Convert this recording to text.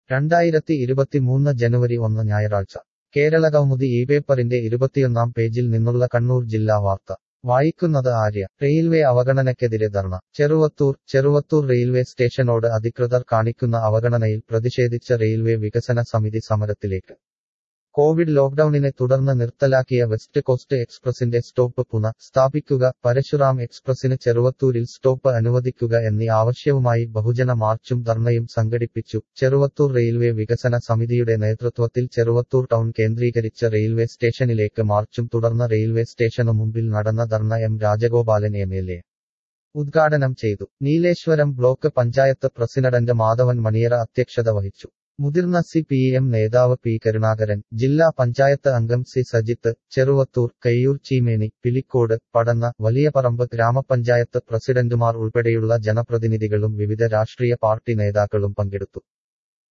രണ്ടായിരത്തി ഇരുപത്തിമൂന്ന് ജനുവരി ഒന്ന് ഞായറാഴ്ച കേരള കൗമുദി ഈ പേപ്പറിന്റെ ഇരുപത്തിയൊന്നാം പേജിൽ നിന്നുള്ള കണ്ണൂർ ജില്ലാ വാർത്ത വായിക്കുന്നത് ആര്യ റെയിൽവേ അവഗണനയ്ക്കെതിരെ ധർണ ചെറുവത്തൂർ ചെറുവത്തൂർ റെയിൽവേ സ്റ്റേഷനോട് അധികൃതർ കാണിക്കുന്ന അവഗണനയിൽ പ്രതിഷേധിച്ച റെയിൽവേ വികസന സമിതി സമരത്തിലേക്ക് കോവിഡ് ലോക്ഡൌണിനെ തുടർന്ന് നിർത്തലാക്കിയ വെസ്റ്റ് കോസ്റ്റ് എക്സ്പ്രസിന്റെ സ്റ്റോപ്പ് പുന സ്ഥാപിക്കുക പരശുറാം എക്സ്പ്രസിന് ചെറുവത്തൂരിൽ സ്റ്റോപ്പ് അനുവദിക്കുക എന്നീ ആവശ്യവുമായി ബഹുജന മാർച്ചും ധർണയും സംഘടിപ്പിച്ചു ചെറുവത്തൂർ റെയിൽവേ വികസന സമിതിയുടെ നേതൃത്വത്തിൽ ചെറുവത്തൂർ ടൗൺ കേന്ദ്രീകരിച്ച റെയിൽവേ സ്റ്റേഷനിലേക്ക് മാർച്ചും തുടർന്ന് റെയിൽവേ സ്റ്റേഷനു മുമ്പിൽ നടന്ന dharna M Rajagopalan M L A ഉദ്ഘാടനം ചെയ്തു നീലേശ്വരം ബ്ലോക്ക് പഞ്ചായത്ത് പ്രസിഡന്റ് മാധവൻ മണിയറ അധ്യക്ഷത വഹിച്ചു മുതിർന്ന സി പി എം നേതാവ് പി കരുണാകരൻ ജില്ലാ പഞ്ചായത്ത് അംഗം സി സജിത്ത് ചെറുവത്തൂർ കയ്യൂർ ചീമേനി പിലിക്കോട് പടന്ന വലിയപറമ്പ് ഗ്രാമപഞ്ചായത്ത് പ്രസിഡന്റുമാർ ഉൾപ്പെടെയുള്ള ജനപ്രതിനിധികളും വിവിധ രാഷ്ട്രീയ പാർട്ടി നേതാക്കളും പങ്കെടുത്തു